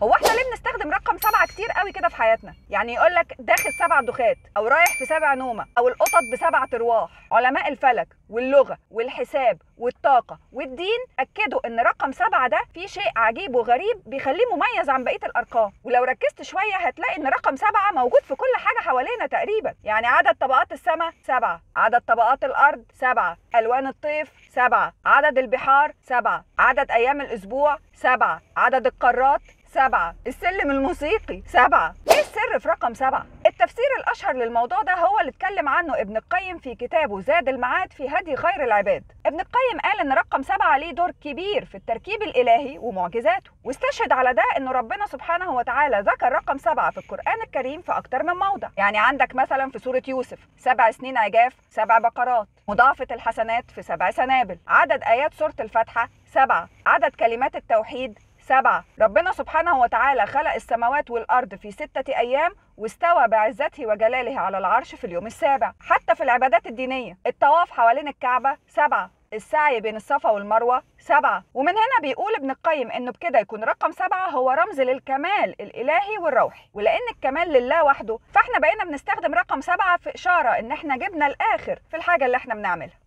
هو احنا ليه بنستخدم رقم سبعة كتير قوي كده في حياتنا يعني يقول لك داخل سبع دخات او رايح في سبع نومة او القطط بسبعة ارواح علماء الفلك واللغة والحساب والطاقة والدين أكدوا إن رقم سبعة ده فيه شيء عجيب وغريب بيخليه مميز عن بقية الأرقام ولو ركزت شوية هتلاقي إن رقم سبعة موجود في كل حاجة حوالينا تقريبا يعني عدد طبقات السماء سبعة عدد طبقات الأرض سبعة ألوان الطيف سبعة عدد البحار سبعة عدد أيام الأسبوع سبعة عدد القارات سبعة السلم الموسيقي سبعة ايه السر في رقم سبعة التفسير الاشهر للموضوع ده هو اللي اتكلم عنه ابن القيم في كتابه زاد المعاد في هدي خير العباد ابن القيم قال ان رقم سبعة ليه دور كبير في التركيب الالهي ومعجزاته واستشهد على ده ان ربنا سبحانه وتعالى ذكر رقم سبعة في القرآن الكريم في اكتر من موضع يعني عندك مثلا في سورة يوسف سبع سنين عجاف سبع بقرات مضاعفة الحسنات في سبع سنابل عدد ايات سورة الفاتحة سبعة عدد كلمات التوحيد سبعة ربنا سبحانه وتعالى خلق السماوات والأرض في ستة أيام واستوى بعزته وجلاله على العرش في اليوم السابع حتى في العبادات الدينية الطواف حوالين الكعبة سبعة السعي بين الصفا والمروة سبعة ومن هنا بيقول ابن القيم انه بكده يكون رقم سبعة هو رمز للكمال الالهي والروحي ولان الكمال لله وحده فاحنا بقينا بنستخدم رقم سبعة في اشارة ان احنا جبنا الاخر في الحاجة اللي احنا بنعملها